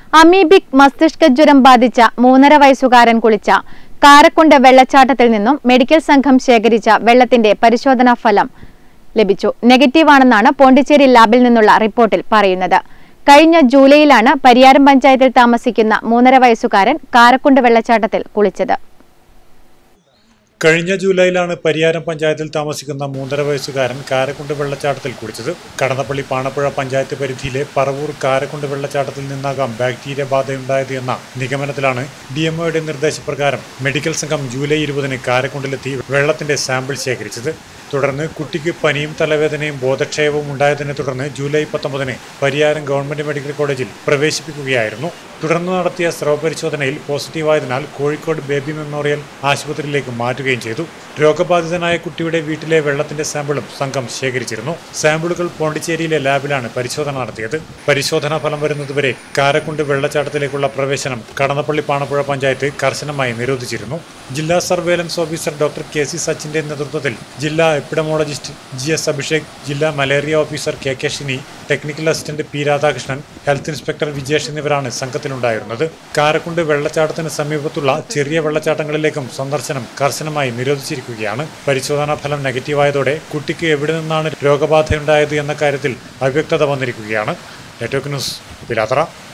amoebic മസ്തിഷ്ക ജ്വരം ബാധിച്ച മൂന്നര വയസ്സുകാരൻ കുളിച്ച കാരക്കുണ്ട് വെള്ളച്ചാട്ടത്തിൽ നിന്നും മെഡിക്കൽ സംഘം ശേഖരിച്ച വെള്ളത്തിന്റെ പരിശോധനാ ഫലം ലഭിച്ചു നെഗറ്റീവാണെന്നാണ് പോണ്ടിച്ചേരി ലാബിൽ നിന്നുള്ള റിപ്പോർട്ടിൽ പറയുന്നത് കഴിഞ്ഞ ജൂലൈയിലാണ് പരിയാരം പഞ്ചായത്തിൽ താമസിക്കുന്ന മൂന്നര വയസ്സുകാരൻ കാരക്കുണ്ട് വെള്ളച്ചാട്ടത്തിൽ കുളിച്ചത് കഴിഞ്ഞ ജൂലൈയിലാണ് പരിയാരം പഞ്ചായത്തിൽ താമസിക്കുന്ന മൂന്നര വയസ്സുകാരൻ കാരക്കുണ്ട് വെള്ളച്ചാട്ടത്തിൽ കുളിച്ചത് കടന്നപ്പള്ളി പാണപ്പുഴ പഞ്ചായത്ത് പരിധിയിലെ പറവൂർ കാരക്കുണ്ട് വെള്ളച്ചാട്ടത്തിൽ നിന്നാകാം ബാക്ടീരിയ ബാധയുണ്ടായത് എന്ന നിഗമനത്തിലാണ് ഡി എംഒയുടെ നിർദ്ദേശപ്രകാരം മെഡിക്കൽ സംഘം ജൂലൈ ഇരുപതിന് കാരക്കുണ്ടിലെത്തി വെള്ളത്തിന്റെ സാമ്പിൾ ശേഖരിച്ചത് തുടർന്ന് കുട്ടിക്ക് പനിയും തലവേദനയും ബോധക്ഷയവും ഉണ്ടായതിനെ തുടർന്ന് ജൂലൈ പത്തൊമ്പതിന് പരിയാരം ഗവൺമെന്റ് മെഡിക്കൽ കോളേജിൽ പ്രവേശിപ്പിക്കുകയായിരുന്നു തുടർന്ന് നടത്തിയ സ്രവ പരിശോധനയിൽ പോസിറ്റീവായതിനാൽ കോഴിക്കോട് ബേബി മെമ്മോറിയൽ ആശുപത്രിയിലേക്ക് മാറ്റുകയും ചെയ്തു രോഗബാധിതനായ കുട്ടിയുടെ വീട്ടിലെ വെള്ളത്തിന്റെ സാമ്പിളും സംഘം ശേഖരിച്ചിരുന്നു സാമ്പിളുകൾ പോണ്ടിച്ചേരിയിലെ ലാബിലാണ് പരിശോധന നടത്തിയത് പരിശോധനാ ഫലം വരുന്നതുവരെ കാരക്കുണ്ട് വെള്ളച്ചാട്ടത്തിലേക്കുള്ള പ്രവേശനം കടന്നപ്പള്ളി പാണപ്പുഴ പഞ്ചായത്ത് കർശനമായി നിരോധിച്ചിരുന്നു ജില്ലാ surveillance officer doctor K C സച്ചിന്റെ നേതൃത്വത്തിൽ ജില്ലാ എപ്പിഡമോളജിസ്റ്റ് ജി എസ് അഭിഷേക് ജില്ലാ malaria officer K K Shini technical assistant P Radhakrishnan health inspector Vijesh എന്നിവരാണ് സംഘത്തിലുണ്ടായിരുന്നത് കാരക്കുണ്ട് വെള്ളച്ചാട്ടത്തിന് സമീപത്തുള്ള ചെറിയ വെള്ളച്ചാട്ടങ്ങളിലേക്കും സന്ദർശനം കർശനമായി നിരോധിച്ചിരിക്കുകയാണ് പരിശോധനാ ഫലം നെഗറ്റീവായതോടെ കുട്ടിക്ക് എവിടെ നിന്നാണ് രോഗബാധയുണ്ടായത് എന്ന കാര്യത്തിൽ അവ്യക്തത വന്നിരിക്കുകയാണ് നെറ്റ്വർക്ക് ന്യൂസ് പിലാത്തറ